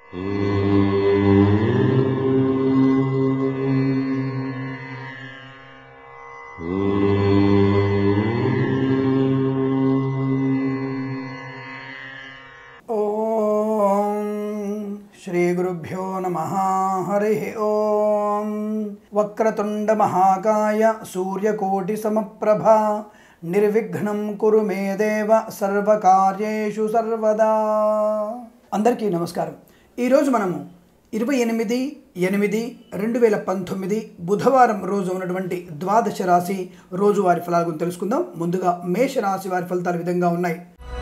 ఓం శ్రీ గురుభ్యో నమ హరి ఓం వక్రతుండ మహాకాయ సూర్యకోటి సమప్రభ నిర్విఘ్నం కురు మే దేవ సర్వకార్యేషు సర్వదా అందరికీ నమస్కారం ఈరోజు మనము ఇరవై ఎనిమిది ఎనిమిది రెండు వేల పంతొమ్మిది బుధవారం రోజు ఉన్నటువంటి ద్వాదశ రాశి రోజువారి ఫలాల గురించి తెలుసుకుందాం ముందుగా మేష రాశి వారి ఫలితాలు ఈ విధంగా ఉన్నాయి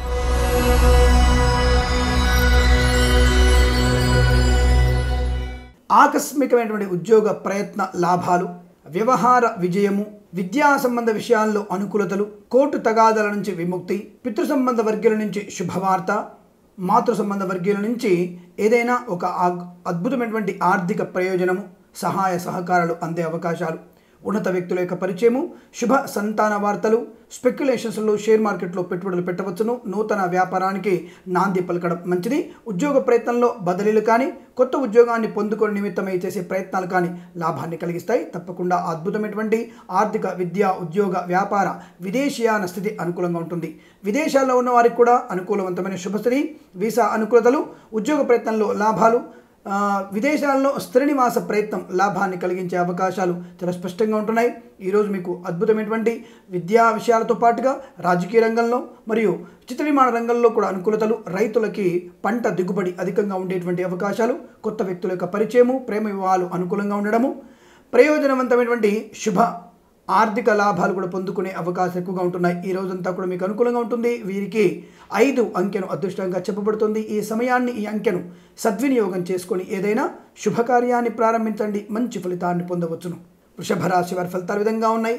ఆకస్మికమైనటువంటి ఉద్యోగ ప్రయత్న లాభాలు వ్యవహార విజయము విద్యా సంబంధ విషయాల్లో అనుకూలతలు కోర్టు తగాదాల నుంచి విముక్తి పితృ సంబంధ వర్గీయుల నుంచి శుభవార్త మాతృ సంబంధ వర్గీయుల నుంచి ఏదైనా ఒక ఆగ్- అద్భుతమైనటువంటి ఆర్థిక ప్రయోజనము సహాయ సహకారాలు అందే అవకాశాలు ఉన్నత వ్యక్తుల యొక్క పరిచయము శుభ సంతాన వార్తలు స్పెక్యులేషన్స్లో షేర్ మార్కెట్లో పెట్టుబడులు పెట్టవచ్చును నూతన వ్యాపారానికి నాంది పలకడం మంచిది ఉద్యోగ ప్రయత్నంలో బదిలీలు కానీ కొత్త ఉద్యోగాన్ని పొందుకొని నిమిత్తమై చేసే ప్రయత్నాలు కానీ లాభాన్ని కలిగిస్తాయి తప్పకుండా అద్భుతమైనటువంటి ఆర్థిక విద్య ఉద్యోగ వ్యాపార విదేశీయాన స్థితి అనుకూలంగా ఉంటుంది విదేశాల్లో ఉన్న వారికి కూడా అనుకూలవంతమైన శుభస్థితి వీసా అనుకూలతలు ఉద్యోగ ప్రయత్నంలో లాభాలు ఆ, విదేశాల్లో స్థిర నివాస ప్రయత్నం లాభాన్ని కలిగించే అవకాశాలు చాలా స్పష్టంగా ఉంటున్నాయి ఈరోజు మీకు అద్భుతమైనటువంటి విద్యా విషయాలతో పాటుగా రాజకీయ రంగంలో మరియు చిత్ర నిర్మాణ రంగంలో కూడా అనుకూలతలు రైతులకి పంట దిగుబడి అధికంగా ఉండేటువంటి అవకాశాలు కొత్త వ్యక్తుల యొక్క పరిచయము ప్రేమ వివాహాలు అనుకూలంగా ఉండడము ప్రయోజనవంతమైనటువంటి శుభ ఆర్థిక లాభాలు కూడా పొందుకునే అవకాశం ఎక్కువగా ఉంటున్నాయి ఈ రోజంతా కూడా మీకు అనుకూలంగా ఉంటుంది వీరికి ఐదు అంకెను అదృష్టంగా చెప్పబడుతుంది ఈ సమయాన్ని ఈ అంకెను సద్వినియోగం చేసుకొని ఏదైనా శుభకార్యాన్ని ప్రారంభించండి మంచి ఫలితాన్ని పొందవచ్చును వృషభ రాశి వారి ఫలితాలు ఈ విధంగా ఉన్నాయి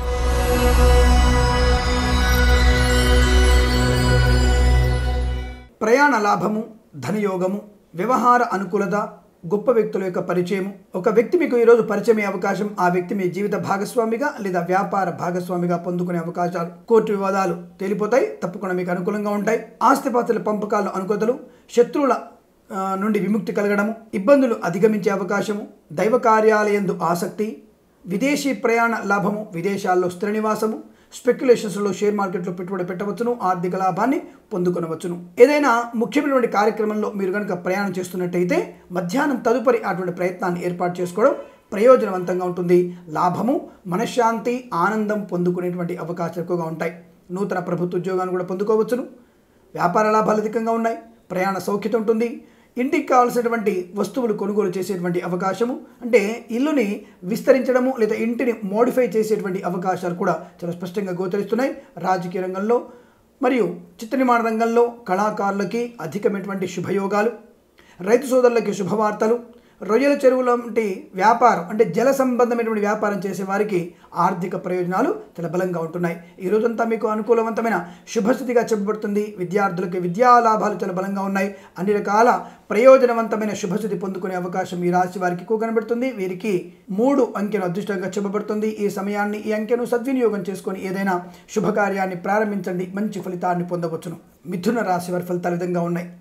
ప్రయాణ లాభము ధనయోగము వ్యవహార అనుకూలత గొప్ప వ్యక్తుల యొక్క పరిచయము ఒక వ్యక్తి మీకు ఈరోజు పరిచయం అయ్యే అవకాశం ఆ వ్యక్తి మీ జీవిత భాగస్వామిగా లేదా వ్యాపార భాగస్వామిగా పొందుకునే అవకాశాలు కోర్టు వివాదాలు తేలిపోతాయి తప్పకుండా మీకు అనుకూలంగా ఉంటాయి ఆస్తిపాస్తుల పంపకాలు అనుకూలతలు శత్రువుల ఆ, నుండి విముక్తి కలగడము ఇబ్బందులు అధిగమించే అవకాశము దైవ కార్యాలయందు ఆసక్తి విదేశీ ప్రయాణ లాభము విదేశాల్లో స్థిర నివాసము స్పెక్యులేషన్స్లో షేర్ మార్కెట్లో పెట్టుబడి పెట్టవచ్చును ఆర్థిక లాభాన్ని పొందుకొనవచ్చును ఏదైనా ముఖ్యమైనటువంటి కార్యక్రమంలో మీరు కనుక ప్రయాణం చేస్తున్నట్టయితే మధ్యాహ్నం తదుపరి అటువంటి ప్రయత్నాన్ని ఏర్పాటు చేసుకోవడం ప్రయోజనవంతంగా ఉంటుంది లాభము మనశ్శాంతి ఆనందం పొందుకునేటువంటి అవకాశాలు ఎక్కువగా ఉంటాయి నూతన ప్రభుత్వ ఉద్యోగాన్ని కూడా పొందుకోవచ్చును వ్యాపార లాభాలు అధికంగా ఉన్నాయి ప్రయాణ సౌఖ్యత ఉంటుంది ఇంటికి కావాల్సినటువంటి వస్తువులు కొనుగోలు చేసేటువంటి అవకాశము అంటే ఇల్లుని విస్తరించడము లేదా ఇంటిని మోడిఫై చేసేటువంటి అవకాశాలు కూడా చాలా స్పష్టంగా గోచరిస్తున్నాయి రాజకీయ రంగంలో మరియు చిత్ర నిర్మాణ రంగంలో కళాకారులకి అధికమైనటువంటి శుభయోగాలు రైతు సోదరులకి శుభవార్తలు రొయ్యల చెరువుల వంటి వ్యాపారం అంటే జల సంబంధమైనటువంటి వ్యాపారం చేసే వారికి ఆర్థిక ప్రయోజనాలు చాలా బలంగా ఉంటున్నాయి ఈ రోజంతా మీకు అనుకూలవంతమైన శుభస్థితిగా చెప్పబడుతుంది విద్యార్థులకి విద్యా లాభాలు చాలా బలంగా ఉన్నాయి అన్ని రకాల ప్రయోజనవంతమైన శుభస్థితి పొందుకునే అవకాశం ఈ రాశి వారికి ఎక్కువ కనబడుతుంది వీరికి మూడు అంకెను అదృష్టంగా చెప్పబడుతుంది ఈ సమయాన్ని ఈ అంకెను సద్వినియోగం చేసుకొని ఏదైనా శుభకార్యాన్ని ప్రారంభించండి మంచి ఫలితాన్ని పొందవచ్చును మిథున రాశి వారి ఫలితాలు ఈ విధంగా ఉన్నాయి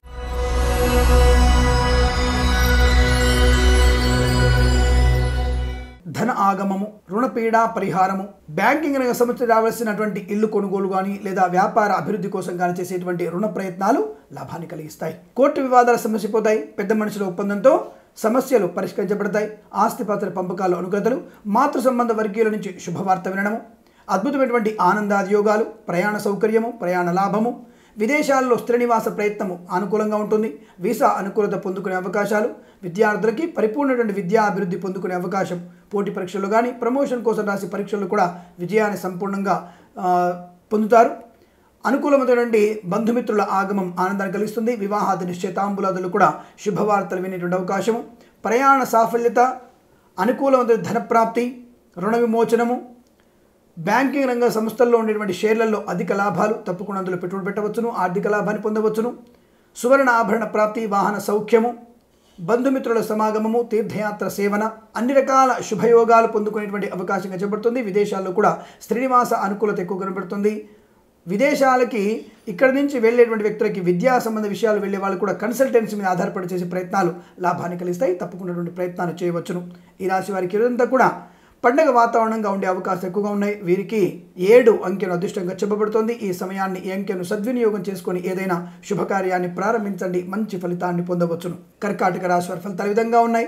ధన ఆగమము రుణపీడ పరిహారము బ్యాంకింగ్ రంగ సంస్థ రావాల్సినటువంటి ఇల్లు కొనుగోలు కానీ లేదా వ్యాపార అభివృద్ధి కోసం కానీ చేసేటువంటి రుణ ప్రయత్నాలు లాభాన్ని కలిగిస్తాయి కోర్టు వివాదాలు సమస్యపోతాయి పెద్ద మనుషుల ఒప్పందంతో సమస్యలు పరిష్కరించబడతాయి ఆస్తిపాత్ర పంపకాలు అనుకూలతలు మాతృ సంబంధ వర్గీయుల నుంచి శుభవార్త వినడము అద్భుతమైనటువంటి ఆనందాది యోగాలు ప్రయాణ సౌకర్యము ప్రయాణ లాభము విదేశాల్లో స్థిర నివాస ప్రయత్నము అనుకూలంగా ఉంటుంది వీసా అనుకూలత పొందుకునే అవకాశాలు విద్యార్థులకి పరిపూర్ణటువంటి విద్యా అభివృద్ధి పొందుకునే అవకాశం పోటీ పరీక్షలు కానీ ప్రమోషన్ కోసం రాసే పరీక్షలు కూడా విజయాన్ని సంపూర్ణంగా ఆ, పొందుతారు అనుకూలమైనటువంటి బంధుమిత్రుల ఆగమం ఆనందాన్ని కలిగిస్తుంది వివాహాది నిశ్చయితాంబులాదులు కూడా శుభవార్తలు వినేటువంటి అవకాశము ప్రయాణ సాఫల్యత అనుకూలమైన ధనప్రాప్తి రుణ విమోచనము బ్యాంకింగ్ రంగ సంస్థల్లో ఉండేటువంటి షేర్లలో అధిక లాభాలు తప్పకుండా అందులో పెట్టుబడి పెట్టవచ్చును ఆర్థిక లాభాన్ని పొందవచ్చును సువర్ణ ఆభరణ ప్రాప్తి వాహన సౌఖ్యము బంధుమిత్రుల సమాగమము తీర్థయాత్ర సేవన అన్ని రకాల శుభయోగాలు పొందుకునేటువంటి అవకాశం కనబడుతుంది విదేశాల్లో కూడా శ్రీనివాస అనుకూలత ఎక్కువ కనబడుతుంది విదేశాలకి ఇక్కడి నుంచి వెళ్ళేటువంటి వ్యక్తులకి విద్యా సంబంధ విషయాలు వెళ్ళే వాళ్ళు కూడా కన్సల్టెన్సీ మీద ఆధారపడి చేసే ప్రయత్నాలు లాభాన్ని కలిగిస్తాయి తప్పకుండా ప్రయత్నాలు చేయవచ్చును ఈ రాశి వారికి ఇదంతా కూడా పండగ వాతావరణంగా ఉండే అవకాశాలు ఎక్కువగా ఉన్నాయి వీరికి ఏడు అంకెను అదృష్టంగా చెప్పబడుతోంది ఈ సమయాన్ని ఈ అంకెను సద్వినియోగం చేసుకొని ఏదైనా శుభకార్యాన్ని ప్రారంభించండి మంచి ఫలితాన్ని పొందవచ్చును కర్కాటక రాశి వారి ఫలితాలు ఈ విధంగా ఉన్నాయి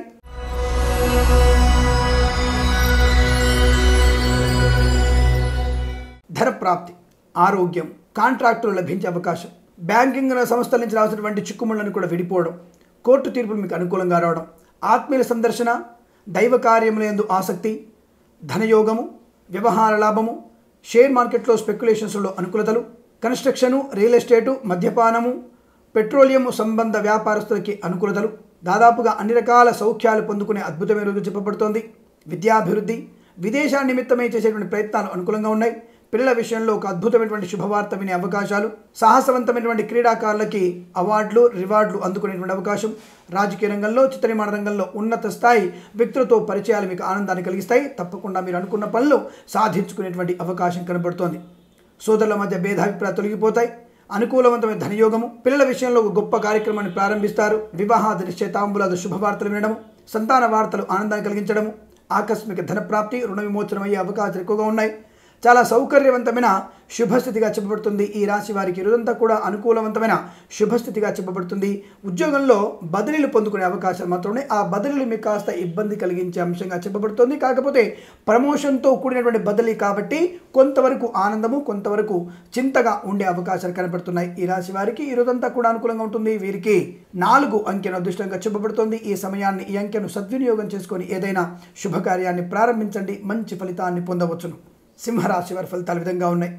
ధన ప్రాప్తి ఆరోగ్యం కాంట్రాక్టులు లభించే అవకాశం బ్యాంకింగ్ సంస్థల నుంచి రావాల్సినటువంటి చిక్కుముళ్లను కూడా విడిపోవడం కోర్టు తీర్పులు మీకు అనుకూలంగా రావడం ఆత్మీయుల సందర్శన దైవ కార్యములందు ఆసక్తి ధనయోగము వ్యవహార లాభము షేర్ మార్కెట్లో స్పెక్యులేషన్స్లో అనుకూలతలు కన్స్ట్రక్షను రియల్ ఎస్టేటు మద్యపానము పెట్రోలియం సంబంధ వ్యాపారస్తులకి అనుకూలతలు దాదాపుగా అన్ని రకాల సౌఖ్యాలు పొందుకునే అద్భుతమైన రోజు చెప్పబడుతోంది విద్యాభివృద్ధి విదేశా నిమిత్తమై చేసేటువంటి ప్రయత్నాలు అనుకూలంగా ఉన్నాయి పిల్లల విషయంలో ఒక అద్భుతమైనటువంటి శుభవార్త వినే అవకాశాలు సాహసవంతమైనటువంటి క్రీడాకారులకి అవార్డులు రివార్డులు అందుకునేటువంటి అవకాశం రాజకీయ రంగంలో చిత్రనిర్మాణ రంగంలో ఉన్నత స్థాయి వ్యక్తులతో పరిచయాలు మీకు ఆనందాన్ని కలిగిస్తాయి తప్పకుండా మీరు అనుకున్న పనులు సాధించుకునేటువంటి అవకాశం కనబడుతోంది సోదరుల మధ్య భేదాభిప్రాయాలు తొలగిపోతాయి అనుకూలవంతమైన ధనయోగము పిల్లల విషయంలో ఒక గొప్ప కార్యక్రమాన్ని ప్రారంభిస్తారు వివాహాది నిశ్చయితాంబులాది శుభవార్తలు వినడము సంతాన వార్తలు ఆనందాన్ని కలిగించడము ఆకస్మిక ధన ప్రాప్తి రుణ విమోచనం అయ్యే అవకాశాలు ఎక్కువగా ఉన్నాయి చాలా సౌకర్యవంతమైన శుభస్థితిగా చెప్పబడుతుంది ఈ రాశి వారికి రోజంతా కూడా అనుకూలవంతమైన శుభస్థితిగా చెప్పబడుతుంది ఉద్యోగంలో బదిలీలు పొందుకునే అవకాశాలు మాత్రమే ఆ బదిలీలు మీకు కాస్త ఇబ్బంది కలిగించే అంశంగా చెప్పబడుతుంది కాకపోతే ప్రమోషన్తో కూడినటువంటి బదిలీ కాబట్టి కొంతవరకు ఆనందము కొంతవరకు చింతగా ఉండే అవకాశాలు కనబడుతున్నాయి ఈ రాశి వారికి ఈ రోజంతా కూడా అనుకూలంగా ఉంటుంది వీరికి నాలుగు అంకెను అదృష్టంగా చెప్పబడుతుంది ఈ సమయాన్ని ఈ అంకెను సద్వినియోగం చేసుకొని ఏదైనా శుభకార్యాన్ని ప్రారంభించండి మంచి ఫలితాన్ని పొందవచ్చును సింహరాశి వారి ఫలితాలు ఈ విధంగా ఉన్నాయి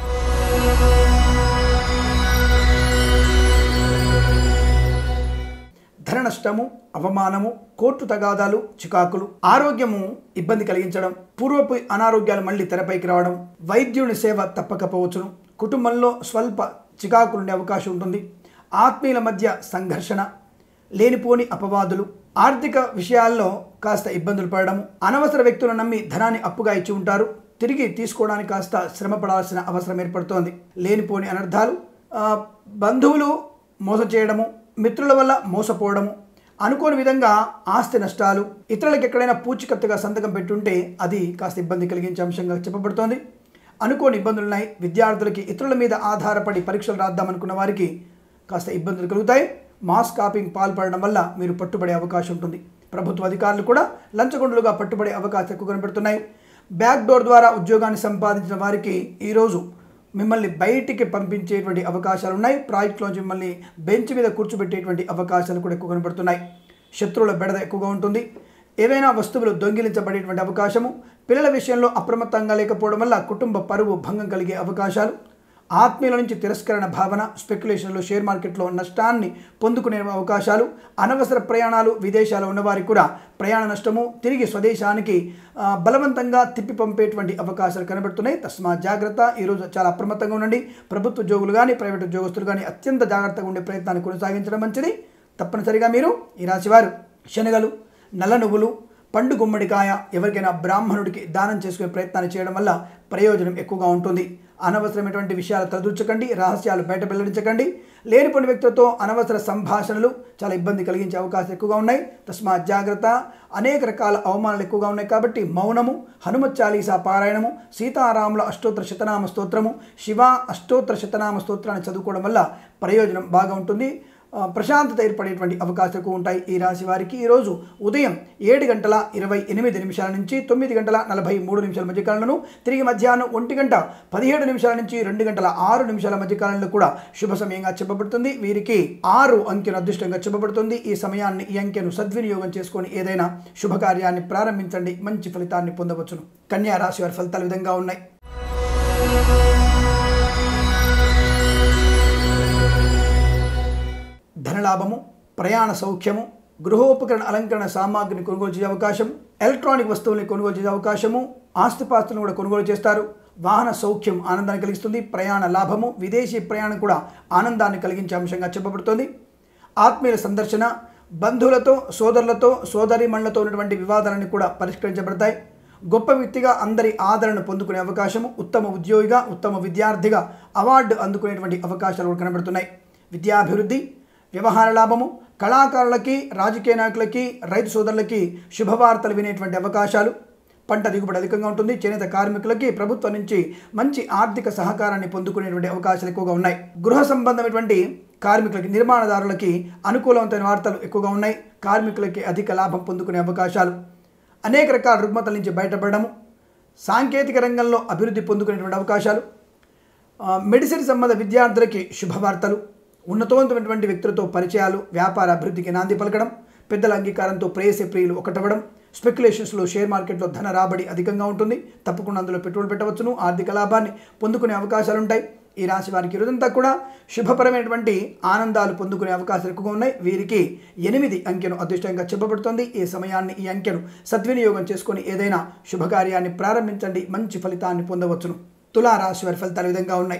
ధన నష్టము అవమానము కోర్టు తగాదాలు చికాకులు ఆరోగ్యము ఇబ్బంది కలిగించడం పూర్వపు అనారోగ్యాలు మళ్ళీ తెరపైకి రావడం వైద్యుని సేవ తప్పకపోవచ్చును కుటుంబంలో స్వల్ప చికాకులు ఉండే అవకాశం ఉంటుంది ఆత్మీయుల మధ్య సంఘర్షణ లేనిపోని అపవాదులు ఆర్థిక విషయాల్లో కాస్త ఇబ్బందులు పడడం అనవసర వ్యక్తులను నమ్మి ధనాన్ని అప్పుగా ఇచ్చి ఉంటారు తిరిగి తీసుకోవడానికి కాస్త శ్రమ పడాల్సిన అవసరం ఏర్పడుతోంది లేనిపోని అనర్థాలు ఆ, బంధువులు మోసం చేయడము మిత్రుల వల్ల మోసపోవడము అనుకోని విధంగా ఆస్తి నష్టాలు ఇతరులకు ఎక్కడైనా పూచికత్తుగా సంతకం పెట్టుంటే అది కాస్త ఇబ్బంది కలిగించే అంశంగా చెప్పబడుతోంది అనుకోని ఇబ్బందులు ఉన్నాయి విద్యార్థులకి ఇతరుల మీద ఆధారపడి పరీక్షలు రాద్దామనుకున్న వారికి కాస్త ఇబ్బందులు కలుగుతాయి మాస్ కాపింగ్ పాల్పడడం వల్ల మీరు పట్టుబడే అవకాశం ఉంటుంది ప్రభుత్వ అధికారులు కూడా లంచగొండలుగా పట్టుబడే అవకాశాలు ఎక్కువ కనబడుతున్నాయి బ్యాక్ డోర్ ద్వారా ఉద్యోగాన్ని సంపాదించిన వారికి ఈరోజు మిమ్మల్ని బయటికి పంపించేటువంటి అవకాశాలు ఉన్నాయి ప్రాజెక్టులోంచి మిమ్మల్ని బెంచ్ మీద కూర్చోబెట్టేటువంటి అవకాశాలు కూడా ఎక్కువ కనబడుతున్నాయి శత్రువుల బెడద ఎక్కువగా ఉంటుంది ఏవైనా వస్తువులు దొంగిలించబడేటువంటి అవకాశము పిల్లల విషయంలో అప్రమత్తంగా లేకపోవడం వల్ల కుటుంబ పరువు భంగం కలిగే అవకాశాలు ఆత్మీయుల నుంచి తిరస్కరణ భావన స్పెక్యులేషన్లో షేర్ మార్కెట్లో నష్టాన్ని పొందుకునే అవకాశాలు అనవసర ప్రయాణాలు విదేశాల్లో ఉన్నవారికి కూడా ప్రయాణ నష్టము తిరిగి స్వదేశానికి ఆ, బలవంతంగా తిప్పి పంపేటువంటి అవకాశాలు కనబడుతున్నాయి తస్మా జాగ్రత్త ఈరోజు చాలా అప్రమత్తంగా ఉండండి ప్రభుత్వ ఉద్యోగులు కానీ ప్రైవేట్ ఉద్యోగస్తులు కానీ అత్యంత జాగ్రత్తగా ఉండే ప్రయత్నాన్ని కొనసాగించడం మంచిది తప్పనిసరిగా మీరు ఈ రాశివారు శనగలు నల్ల నువ్వులు పండు గుమ్మడికాయ ఎవరికైనా బ్రాహ్మణుడికి దానం చేసుకునే ప్రయత్నాన్ని చేయడం వల్ల ప్రయోజనం ఎక్కువగా ఉంటుంది అనవసరమైనటువంటి విషయాలు తలదూర్చకండి రహస్యాలు బయట వెల్లడించకండి లేనిపోని వ్యక్తులతో అనవసర సంభాషణలు చాలా ఇబ్బంది కలిగించే అవకాశాలు ఎక్కువగా ఉన్నాయి తస్మాత్ జాగ్రత్త అనేక రకాల అవమానాలు ఎక్కువగా ఉన్నాయి కాబట్టి మౌనము హనుమత్ చాలీసా పారాయణము సీతారాముల అష్టోత్తర శతనామ స్తోత్రము శివ అష్టోత్తర శతనామ స్తోత్రాన్ని చదువుకోవడం వల్ల ప్రయోజనం బాగా ఉంటుంది ఆ, ప్రశాంతత ఏర్పడేటువంటి అవకాశాలు ఎక్కువ ఉంటాయి ఈ రాశి వారికి ఈరోజు ఉదయం ఏడు గంటల ఇరవై ఎనిమిది నిమిషాల నుంచి తొమ్మిది గంటల నలభై మూడు నిమిషాల మధ్య కాలంలో తిరిగి మధ్యాహ్నం ఒంటి గంట పదిహేడు నిమిషాల నుంచి రెండు గంటల ఆరు నిమిషాల మధ్య కాలంలో కూడా శుభ సమయంగా చెప్పబడుతుంది వీరికి ఆరు అంకెను అదృష్టంగా చెప్పబడుతుంది ఈ సమయాన్ని ఈ అంకెను సద్వినియోగం చేసుకొని ఏదైనా శుభకార్యాన్ని ప్రారంభించండి మంచి ఫలితాన్ని పొందవచ్చును కన్యా రాశి వారి ఫలితాలు ఈ విధంగా ఉన్నాయి ధనలాభము ప్రయాణ సౌఖ్యము గృహోపకరణ అలంకరణ సామాగ్రిని కొనుగోలు చేసే అవకాశం ఎలక్ట్రానిక్ వస్తువుల్ని కొనుగోలు చేసే అవకాశము ఆస్తిపాస్తులను కూడా కొనుగోలు చేస్తారు వాహన సౌఖ్యం ఆనందాన్ని కలిగిస్తుంది ప్రయాణ లాభము విదేశీ ప్రయాణం కూడా ఆనందాన్ని కలిగించే అంశంగా చెప్పబడుతుంది ఆత్మీయుల సందర్శన బంధువులతో సోదరులతో సోదరిమణులతో ఉన్నటువంటి వివాదాలన్నీ కూడా పరిష్కరించబడతాయి గొప్ప వ్యక్తిగా అందరి ఆదరణ పొందుకునే అవకాశము ఉత్తమ ఉద్యోగిగా ఉత్తమ విద్యార్థిగా అవార్డు అందుకునేటువంటి అవకాశాలు కూడా కనబడుతున్నాయి విద్యాభివృద్ధి వ్యవహార లాభము కళాకారులకి రాజకీయ నాయకులకి రైతు సోదరులకి శుభవార్తలు వినేటువంటి అవకాశాలు పంట దిగుబడి అధికంగా ఉంటుంది చేనేత కార్మికులకి ప్రభుత్వం నుంచి మంచి ఆర్థిక సహకారాన్ని పొందుకునేటువంటి అవకాశాలు ఎక్కువగా ఉన్నాయి గృహ సంబంధమైనటువంటి కార్మికులకి నిర్మాణదారులకి అనుకూలవంతమైన వార్తలు ఎక్కువగా ఉన్నాయి కార్మికులకి అధిక లాభం పొందుకునే అవకాశాలు అనేక రకాల రుగ్మతల నుంచి బయటపడము సాంకేతిక రంగంలో అభివృద్ధి పొందుకునేటువంటి అవకాశాలు ఆ, మెడిసిన్ సంబంధ విద్యార్థులకి శుభవార్తలు ఉన్నతవంతమైనటువంటి వ్యక్తులతో పరిచయాలు వ్యాపార అభివృద్ధికి నాంది పలకడం పెద్దల అంగీకారంతో ప్రేయసి ప్రియులు ఒకటవ్వడం స్పెక్యులేషన్స్లో షేర్ మార్కెట్లో ధన రాబడి అధికంగా ఉంటుంది తప్పకుండా అందులో పెట్టుబడి పెట్టవచ్చును ఆర్థిక లాభాన్ని పొందుకునే అవకాశాలు ఉంటాయి ఈ రాశి వారికి ఈరోజంతా కూడా శుభపరమైనటువంటి ఆనందాలు పొందుకునే అవకాశాలు ఎక్కువగా ఉన్నాయి వీరికి ఎనిమిది అంకెను అదృష్టంగా చెప్పబడుతుంది ఈ సమయాన్ని ఈ అంకెను సద్వినియోగం చేసుకొని ఏదైనా శుభకార్యాన్ని ప్రారంభించండి మంచి ఫలితాన్ని పొందవచ్చును తులా రాశి వారి ఫలితాలు ఈ విధంగా ఉన్నాయి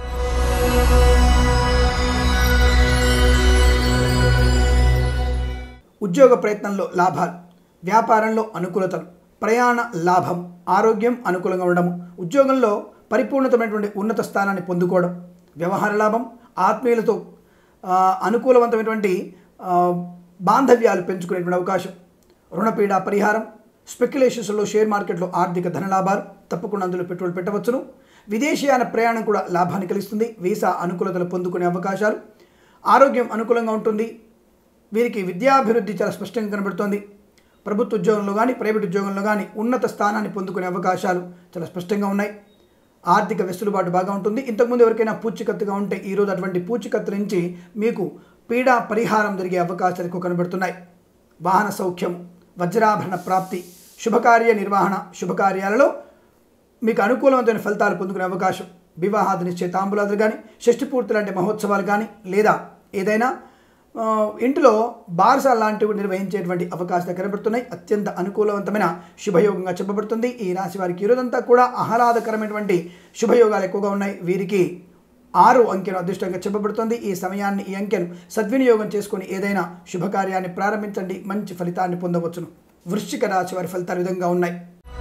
ఉద్యోగ ప్రయత్నంలో లాభాలు వ్యాపారంలో అనుకూలతలు ప్రయాణ లాభం ఆరోగ్యం అనుకూలంగా ఉండడం ఉద్యోగంలో పరిపూర్ణతమైనటువంటి ఉన్నత స్థానాన్ని పొందుకోవడం వ్యవహార లాభం ఆత్మీయులతో ఆ, అనుకూలవంతమైనటువంటి ఆ, బాంధవ్యాలు పెంచుకునేటువంటి అవకాశం రుణపీడ పరిహారం స్పెక్యులేషన్స్లో షేర్ మార్కెట్లో ఆర్థిక ధనలాభాలు తప్పకుండా అందులో పెట్టుబడి పెట్టవచ్చును విదేశీయాన ప్రయాణం కూడా లాభాన్ని కలిగిస్తుంది వీసా అనుకూలతలు పొందుకునే అవకాశాలు ఆరోగ్యం అనుకూలంగా ఉంటుంది వీరికి విద్యాభివృద్ధి చాలా స్పష్టంగా కనబడుతోంది ప్రభుత్వ ఉద్యోగంలో కానీ ప్రైవేట్ ఉద్యోగంలో కానీ ఉన్నత స్థానాన్ని పొందుకునే అవకాశాలు చాలా స్పష్టంగా ఉన్నాయి ఆర్థిక వెసులుబాటు బాగా ఉంటుంది ఇంతకుముందు ఎవరికైనా పూచికత్తుగా ఉంటే ఈరోజు అటువంటి పూచికత్తు నుంచి మీకు పీడా పరిహారం జరిగే అవకాశాలు ఎక్కువ కనబడుతున్నాయి వాహన సౌఖ్యం వజ్రాభరణ ప్రాప్తి శుభకార్య నిర్వహణ శుభకార్యాలలో మీకు అనుకూలమైన ఫలితాలు పొందుకునే అవకాశం వివాహాది నిశ్చయ తాంబూలాదులు కానీ షష్ఠి పూర్తి లాంటి మహోత్సవాలు కానీ లేదా ఏదైనా ఆ, ఇంటిలో బారసాల లాంటివి నిర్వహించేటువంటి అవకాశాలు కనబడుతున్నాయి అత్యంత అనుకూలవంతమైన శుభయోగంగా చెప్పబడుతుంది ఈ రాశి వారికి ఈరోజంతా కూడా ఆహ్లాదకరమైనటువంటి శుభయోగాలు ఎక్కువగా ఉన్నాయి వీరికి ఆరు అంకెను అదృష్టంగా చెప్పబడుతుంది ఈ సమయాన్ని ఈ అంకెను సద్వినియోగం చేసుకొని ఏదైనా శుభకార్యాన్ని ప్రారంభించండి మంచి ఫలితాన్ని పొందవచ్చును వృశ్చిక రాశి వారి ఫలితాలు ఈ విధంగా ఉన్నాయి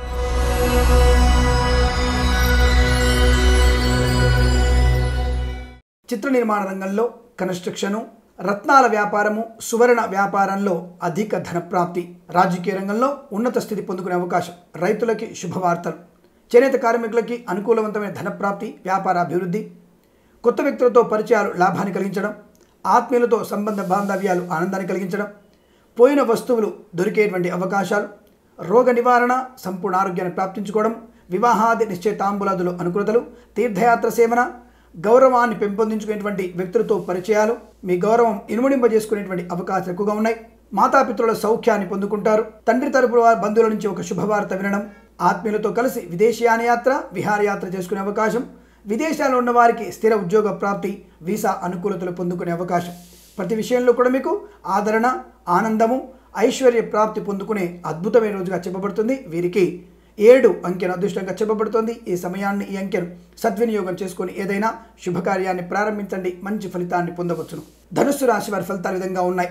చిత్ర నిర్మాణ రంగంలో కన్స్ట్రక్షను రత్నాల వ్యాపారము సువర్ణ వ్యాపారంలో అధిక ధన ప్రాప్తి రాజకీయ రంగంలో ఉన్నత స్థితి పొందుకునే అవకాశం రైతులకి శుభవార్తలు చేనేత కార్మికులకి అనుకూలవంతమైన ధన ప్రాప్తి వ్యాపార అభివృద్ధి కొత్త వ్యక్తులతో పరిచయాలు లాభాన్ని కలిగించడం ఆత్మీయులతో సంబంధ బాంధవ్యాలు ఆనందాన్ని కలిగించడం పోయిన వస్తువులు దొరికేటువంటి అవకాశాలు రోగ నివారణ సంపూర్ణ ఆరోగ్యాన్ని ప్రాప్తించుకోవడం వివాహాది నిశ్చయితాంబులాదులు అనుకూలతలు తీర్థయాత్ర సేవన గౌరవాన్ని పెంపొందించుకునేటువంటి వ్యక్తులతో పరిచయాలు మీ గౌరవం ఇనుమడింపజేసుకునేటువంటి అవకాశాలు ఎక్కువగా ఉన్నాయి మాతాపితృల సౌఖ్యాన్ని పొందుకుంటారు తండ్రి తరపు వారి బంధువుల నుంచి ఒక శుభవార్త వినడం ఆత్మీయులతో కలిసి విదేశీయాన యాత్ర విహారయాత్ర చేసుకునే అవకాశం విదేశాల్లో ఉన్న వారికి స్థిర ఉద్యోగ ప్రాప్తి వీసా అనుకూలతలు పొందుకునే అవకాశం ప్రతి విషయంలో కూడా మీకు ఆదరణ ఆనందము ఐశ్వర్య ప్రాప్తి పొందుకునే అద్భుతమైన రోజుగా చెప్పబడుతుంది వీరికి ఏడు అంకెను అదృష్టంగా చెప్పబడుతోంది ఈ సమయాన్ని ఈ అంకెను సద్వినియోగం చేసుకొని ఏదైనా శుభకార్యాన్ని ప్రారంభించండి మంచి ఫలితాన్ని పొందవచ్చును ధనుస్సు రాశి వారి ఫలితాలు ఈ విధంగా ఉన్నాయి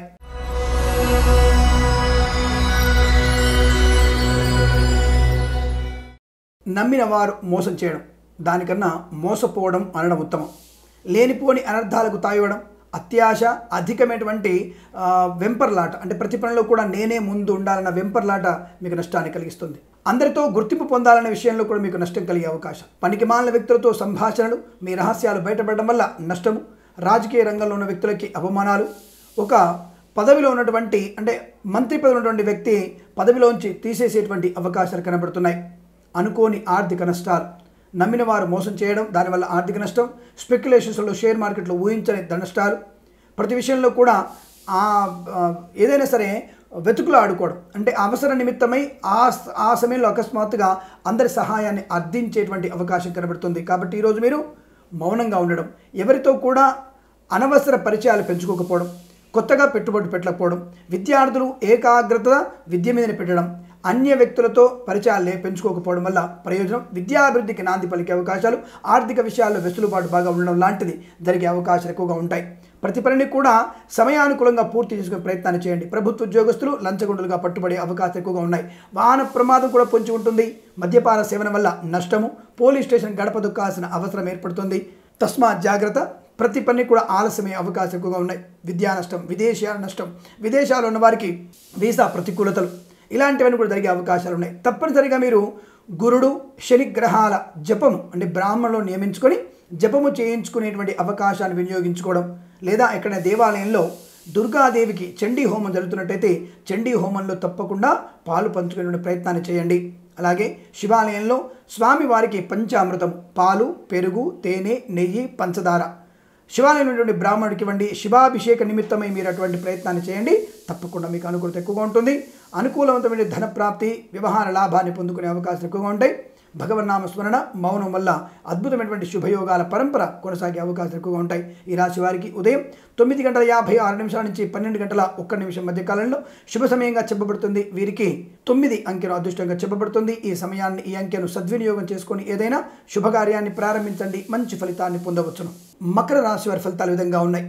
నమ్మిన వారు మోసం చేయడం దానికన్నా మోసపోవడం అనడం ఉత్తమం లేనిపోని అనర్థాలకు తాయవడం అత్యాశ అధికమైనటువంటి ఆ, వెంపర్లాట అంటే ప్రతి పనిలో కూడా నేనే ముందు ఉండాలన్న వెంపర్లాట మీకు నష్టాన్ని కలిగిస్తుంది అందరితో గుర్తింపు పొందాలనే విషయంలో కూడా మీకు నష్టం కలిగే అవకాశం పనికి మాలిన వ్యక్తులతో సంభాషణలు మీ రహస్యాలు బయటపడడం వల్ల నష్టము రాజకీయ రంగంలో ఉన్న వ్యక్తులకి అవమానాలు ఒక పదవిలో ఉన్నటువంటి అంటే మంత్రి పదవి ఉన్నటువంటి వ్యక్తి పదవిలోంచి తీసేసేటువంటి అవకాశాలు కనబడుతున్నాయి అనుకోని ఆర్థిక నష్టాలు నమ్మిన వారు మోసం చేయడం దానివల్ల ఆర్థిక నష్టం స్పెక్యులేషన్స్లో షేర్ మార్కెట్లో ఊహించని ధన నష్టాలు ప్రతి విషయంలో కూడా ఆ ఆ, ఏదైనా సరే వెతుకులు ఆడుకోవడం అంటే అవసర నిమిత్తమై ఆ స- ఆ సమయంలో అకస్మాత్తుగా అందరి సహాయాన్ని అర్థించేటువంటి అవకాశం కనబడుతుంది కాబట్టి ఈరోజు మీరు మౌనంగా ఉండడం ఎవరితో కూడా అనవసర పరిచయాలు పెంచుకోకపోవడం కొత్తగా పెట్టుబడి పెట్టకపోవడం విద్యార్థులు ఏకాగ్రత విద్య మీదనే పెట్టడం అన్య వ్యక్తులతో పరిచయాలు పెంచుకోకపోవడం వల్ల ప్రయోజనం విద్యాభివృద్ధికి నాంది పలికే అవకాశాలు ఆర్థిక విషయాల్లో వెసులుబాటు బాగా ఉండడం లాంటిది జరిగే అవకాశాలు ఎక్కువగా ఉంటాయి ప్రతి పనిని కూడా సమయానుకూలంగా పూర్తి చేసుకునే ప్రయత్నాన్ని చేయండి ప్రభుత్వ ఉద్యోగస్తులు లంచగొండలుగా పట్టుబడే అవకాశాలు ఎక్కువగా ఉన్నాయి వాహన ప్రమాదం కూడా పొంచి ఉంటుంది మద్యపాన సేవన వల్ల నష్టము పోలీస్ స్టేషన్ గడప దుక్కాల్సిన అవసరం ఏర్పడుతుంది తస్మాత్ జాగ్రత్త ప్రతి పని కూడా ఆలస్యమయ్యే అవకాశం ఎక్కువగా ఉన్నాయి విద్యా నష్టం విదేశీయాల నష్టం విదేశాల్లో ఉన్న వారికి వీసా ప్రతికూలతలు ఇలాంటివన్నీ కూడా జరిగే అవకాశాలు ఉన్నాయి తప్పనిసరిగా మీరు గురుడు శని గ్రహాల జపము అంటే బ్రాహ్మణులు నియమించుకొని జపము చేయించుకునేటువంటి అవకాశాన్ని వినియోగించుకోవడం లేదా ఎక్కడ దేవాలయంలో దుర్గాదేవికి చండీ హోమం జరుగుతున్నట్టయితే చండీ హోమంలో తప్పకుండా పాలు పంచుకునే ప్రయత్నాన్ని చేయండి అలాగే శివాలయంలో స్వామివారికి పంచామృతం పాలు పెరుగు తేనె నెయ్యి పంచదార శివాలయం ఉన్నటువంటి బ్రాహ్మణుడికి ఇవ్వండి శివాభిషేక నిమిత్తమై మీరు అటువంటి ప్రయత్నాన్ని చేయండి తప్పకుండా మీకు అనుకూలత ఎక్కువగా ఉంటుంది అనుకూలవంతమైన ధన ప్రాప్తి వ్యవహార లాభాన్ని పొందుకునే అవకాశాలు ఎక్కువగా ఉంటాయి భగవన్నామ స్మరణ మౌనం వల్ల అద్భుతమైనటువంటి శుభయోగాల పరంపర కొనసాగే అవకాశాలు ఎక్కువగా ఉంటాయి ఈ రాశి వారికి ఉదయం తొమ్మిది గంటల యాభై ఆరు నిమిషాల నుంచి పన్నెండు గంటల ఒక్క నిమిషం మధ్య కాలంలో శుభ సమయంగా చెప్పబడుతుంది వీరికి తొమ్మిది అంకెను అదృష్టంగా చెప్పబడుతుంది ఈ సమయాన్ని ఈ అంకెను సద్వినియోగం చేసుకొని ఏదైనా శుభకార్యాన్ని ప్రారంభించండి మంచి ఫలితాన్ని పొందవచ్చును మకర రాశి వారి ఫలితాలు ఈ విధంగా ఉన్నాయి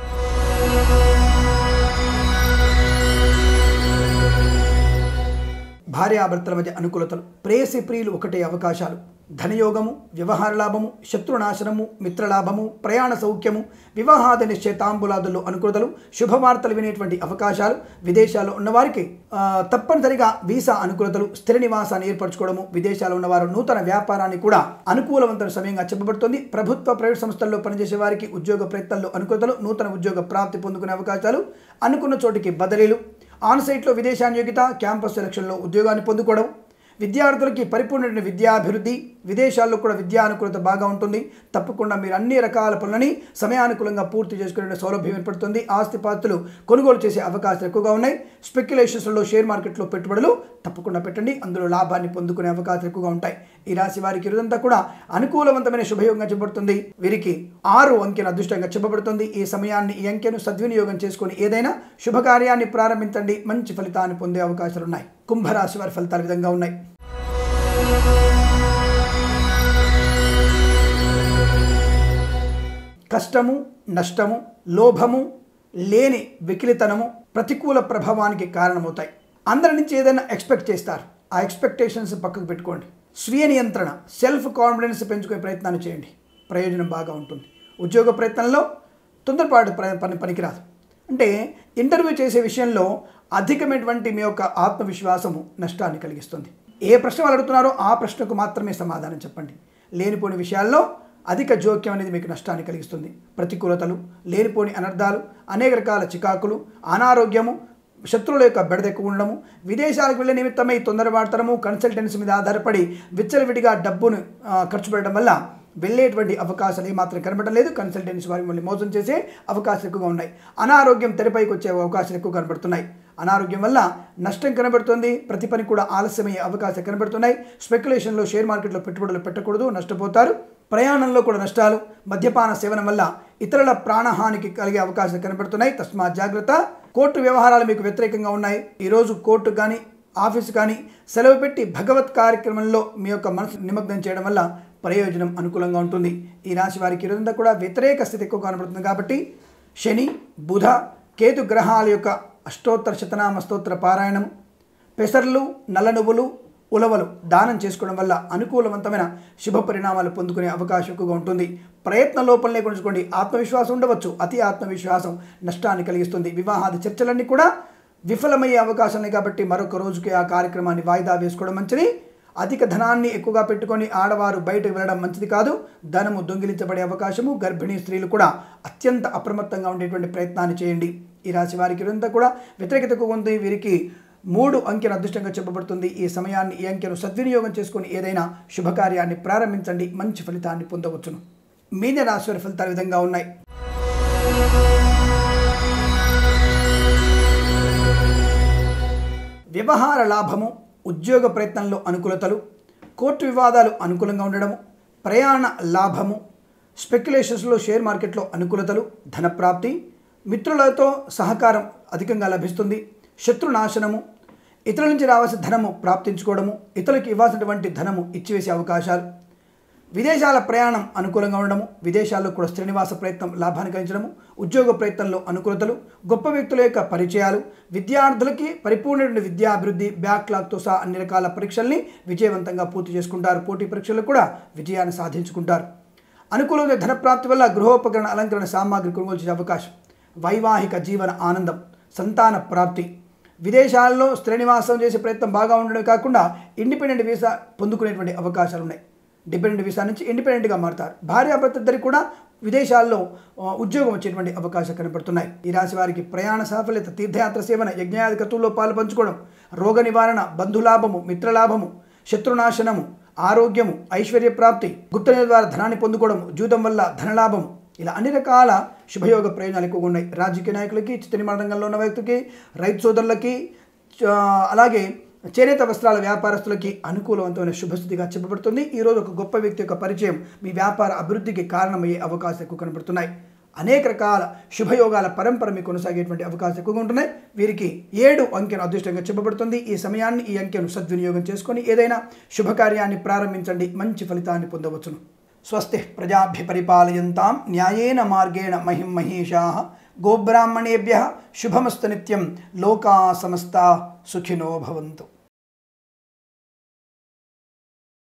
భార్యాభర్తల మధ్య అనుకూలతలు ప్రేయసి ప్రియులు ఒకటే అవకాశాలు ధనయోగము వ్యవహార లాభము శత్రునాశనము మిత్రలాభము ప్రయాణ సౌఖ్యము వివాహాద నిశ్చయితాంబులాదుల్లో అనుకూలతలు శుభవార్తలు వినేటువంటి అవకాశాలు విదేశాల్లో ఉన్నవారికి ఆ, తప్పనిసరిగా వీసా అనుకూలతలు స్థిర నివాసాన్ని ఏర్పరచుకోవడము విదేశాల్లో ఉన్నవారు నూతన వ్యాపారాన్ని కూడా అనుకూలవంతమైన సమయంగా చెప్పబడుతుంది ప్రభుత్వ ప్రైవేట్ సంస్థల్లో పనిచేసే వారికి ఉద్యోగ ప్రయత్నాల్లో అనుకూలతలు నూతన ఉద్యోగ ప్రాప్తి పొందుకునే అవకాశాలు అనుకున్న చోటికి బదిలీలు ఆన్సైట్లో విదేశాన్ని యోగ్యత క్యాంపస్ సెలక్షన్లో ఉద్యోగాన్ని పొందుకోవడం విద్యార్థులకి పరిపూర్ణమైన విద్యాభివృద్ధి విదేశాల్లో కూడా విద్యానుకూలత బాగా ఉంటుంది తప్పకుండా మీరు అన్ని రకాల పనులని సమయానుకూలంగా పూర్తి చేసుకునే సౌలభ్యం ఏర్పడుతుంది ఆస్తిపాస్తులు కొనుగోలు చేసే అవకాశాలు ఎక్కువగా ఉన్నాయి స్పెక్యులేషన్స్లో షేర్ మార్కెట్లో పెట్టుబడులు తప్పకుండా పెట్టండి అందులో లాభాన్ని పొందుకునే అవకాశాలు ఎక్కువగా ఉంటాయి ఈ రాశి వారికి ఇరుదంతా కూడా అనుకూలవంతమైన శుభయోగంగా చెప్పబడుతుంది వీరికి ఆరు అంకెను అదృష్టంగా చెప్పబడుతుంది ఈ సమయాన్ని ఈ అంకెను సద్వినియోగం చేసుకొని ఏదైనా శుభకార్యాన్ని ప్రారంభించండి మంచి ఫలితాన్ని పొందే అవకాశాలు ఉన్నాయి కుంభరాశి వారి ఫలితాలు ఈ విధంగా ఉన్నాయి కష్టము నష్టము లోభము లేని వికిలితనము ప్రతికూల ప్రభావానికి కారణమవుతాయి అందరి నుంచి ఏదైనా ఎక్స్పెక్ట్ చేస్తారు ఆ ఎక్స్పెక్టేషన్స్ పక్కకు పెట్టుకోండి స్వీయ నియంత్రణ సెల్ఫ్ కాన్ఫిడెన్స్ పెంచుకునే ప్రయత్నాన్ని చేయండి ప్రయోజనం బాగా ఉంటుంది ఉద్యోగ ప్రయత్నంలో తొందరపాటు ప్ర- పని పనికిరాదు అంటే ఇంటర్వ్యూ చేసే విషయంలో అధికమైనటువంటి మీ యొక్క ఆత్మవిశ్వాసము నష్టాన్ని కలిగిస్తుంది ఏ ప్రశ్న వాళ్ళు అడుగుతున్నారో ఆ ప్రశ్నకు మాత్రమే సమాధానం చెప్పండి లేనిపోని విషయాల్లో అధిక జోక్యం అనేది మీకు నష్టాన్ని కలిగిస్తుంది ప్రతికూలతలు లేనిపోని అనర్థాలు అనేక రకాల చికాకులు అనారోగ్యము శత్రువుల యొక్క బెడద ఎక్కువ ఉండడము విదేశాలకు వెళ్ళే నిమిత్తమై తొందరపడతనము కన్సల్టెన్సీ మీద ఆధారపడి విచ్చలవిడిగా డబ్బును ఆ, ఖర్చు పెట్టడం వల్ల వెళ్ళేటువంటి అవకాశాలు ఏమాత్రం కనబడడం లేదు కన్సల్టెన్సీ వారి మిమ్మల్ని మోసం చేసే అవకాశాలు ఎక్కువగా ఉన్నాయి అనారోగ్యం తెరపైకి వచ్చే అవకాశాలు ఎక్కువ కనబడుతున్నాయి అనారోగ్యం వల్ల నష్టం కనబడుతుంది ప్రతి పని కూడా ఆలస్యమయ్యే అవకాశాలు కనబడుతున్నాయి స్పెక్యులేషన్లో షేర్ మార్కెట్లో పెట్టుబడులు పెట్టకూడదు నష్టపోతారు ప్రయాణంలో కూడా నష్టాలు మద్యపాన సేవనం వల్ల ఇతరుల ప్రాణహానికి కలిగే అవకాశాలు కనబడుతున్నాయి తస్మాత్ జాగ్రత్త కోర్టు వ్యవహారాలు మీకు వ్యతిరేకంగా ఉన్నాయి ఈరోజు కోర్టు కానీ ఆఫీసు కానీ సెలవు పెట్టి భగవత్ కార్యక్రమంలో మీ యొక్క మనసు నిమగ్నం చేయడం వల్ల ప్రయోజనం అనుకూలంగా ఉంటుంది ఈ రాశి వారికి ఈరోజంతా కూడా వ్యతిరేక స్థితి ఎక్కువ కనబడుతుంది కాబట్టి శని బుధ కేతు గ్రహాల యొక్క అష్టోత్తర శతనామ స్తోత్ర పారాయణం పెసర్లు నల్ల నువ్వులు ఉలవలు దానం చేసుకోవడం వల్ల అనుకూలవంతమైన శుభ పరిణామాలు పొందుకునే అవకాశం ఎక్కువగా ఉంటుంది ప్రయత్న లోపం లేకుండా చూసుకోండి ఆత్మవిశ్వాసం ఉండవచ్చు అతి ఆత్మవిశ్వాసం నష్టాన్ని కలిగిస్తుంది వివాహాది చర్చలన్నీ కూడా విఫలమయ్యే అవకాశం ఉన్నాయి కాబట్టి మరొక రోజుకి ఆ కార్యక్రమాన్ని వాయిదా వేసుకోవడం మంచిది అధిక ధనాన్ని ఎక్కువగా పెట్టుకొని ఆడవారు బయటకు వెళ్ళడం మంచిది కాదు ధనము దొంగిలించబడే అవకాశము గర్భిణీ స్త్రీలు కూడా అత్యంత అప్రమత్తంగా ఉండేటువంటి ప్రయత్నాన్ని చేయండి ఈ రాశి వారికి ఇదంతా కూడా వ్యతిరేకత ఎక్కువ ఉంది వీరికి మూడు అంకెను అదృష్టంగా చెప్పబడుతుంది ఈ సమయాన్ని ఈ అంకెను సద్వినియోగం చేసుకొని ఏదైనా శుభకార్యాన్ని ప్రారంభించండి మంచి ఫలితాన్ని పొందవచ్చును మీన రాశి వారి ఫలితాలు ఈ విధంగా ఉన్నాయి వ్యవహార లాభము ఉద్యోగ ప్రయత్నంలో అనుకూలతలు కోర్టు వివాదాలు అనుకూలంగా ఉండడము ప్రయాణ లాభము స్పెక్యులేషన్స్లో షేర్ మార్కెట్లో అనుకూలతలు ధనప్రాప్తి మిత్రులతో సహకారం అధికంగా లభిస్తుంది శత్రునాశనము ఇతరుల నుంచి రావాల్సిన ధనము ప్రాప్తించుకోవడము ఇతరులకు ఇవ్వాల్సినటువంటి ధనము ఇచ్చివేసే అవకాశాలు విదేశాల ప్రయాణం అనుకూలంగా ఉండడము విదేశాల్లో కూడా శ్రీనివాస ప్రయత్నం లాభాన్ని కలిగించడము ఉద్యోగ ప్రయత్నంలో అనుకూలతలు గొప్ప వ్యక్తుల యొక్క పరిచయాలు విద్యార్థులకి పరిపూర్ణమైన విద్యాభివృద్ధి బ్యాక్లాగ్తో సహా అన్ని రకాల పరీక్షల్ని విజయవంతంగా పూర్తి చేసుకుంటారు పోటీ పరీక్షల్లో కూడా విజయాన్ని సాధించుకుంటారు అనుకూలమైన ధనప్రాప్తి వల్ల గృహోపకరణ అలంకరణ సామాగ్రి కొనుగోలు చేసే అవకాశం వైవాహిక జీవన ఆనందం సంతాన ప్రాప్తి విదేశాల్లో శ్రేణివాసం చేసే ప్రయత్నం బాగా ఉండడమే కాకుండా ఇండిపెండెంట్ వీసా పొందుకునేటువంటి అవకాశాలు ఉన్నాయి డిపెండెంట్ వీసా నుంచి ఇండిపెండెంట్గా మారుతారు భార్యాభర్తద్దరికి కూడా విదేశాల్లో ఆ, ఉద్యోగం వచ్చేటువంటి అవకాశాలు కనపడుతున్నాయి ఈ రాశి వారికి ప్రయాణ సాఫల్యత తీర్థయాత్ర సేవన యజ్ఞాది కతుల్లో పాలు పంచుకోవడం రోగ నివారణ బంధులాభము మిత్రలాభము శత్రునాశనము ఆరోగ్యము ఐశ్వర్య ప్రాప్తి గుప్త ద్వారా ధనాన్ని పొందుకోవడం జూతం వల్ల ధనలాభము ఇలా అన్ని రకాల శుభయోగ ప్రయోజనాలు ఎక్కువగా ఉన్నాయి రాజకీయ నాయకులకి చిత్తనిర్మాణ రంగంలో ఉన్న వ్యక్తికి రైతు సోదరులకి చ- అలాగే చేనేత వస్త్రాల వ్యాపారస్తులకి అనుకూలవంతమైన శుభస్థితిగా చెప్పబడుతుంది ఈరోజు ఒక గొప్ప వ్యక్తి యొక్క పరిచయం మీ వ్యాపార అభివృద్ధికి కారణమయ్యే అవకాశాలు ఎక్కువ కనబడుతున్నాయి అనేక రకాల శుభయోగాల పరంపర మీకు కొనసాగేటువంటి అవకాశాలు ఎక్కువగా ఉంటున్నాయి వీరికి ఏడు అంకెను అదృష్టంగా చెప్పబడుతుంది ఈ సమయాన్ని ఈ అంకెను సద్వినియోగం చేసుకొని ఏదైనా శుభకార్యాన్ని ప్రారంభించండి మంచి ఫలితాన్ని పొందవచ్చును స్వస్తి ప్రజాభ్య పరిపాలయంతాం న్యాయేన మార్గేణ మహిం మహేషా గోబ్రాహ్మణేభ్య శుభమస్తు నిత్యం లోకా సమస్తా సుఖినో భవంతు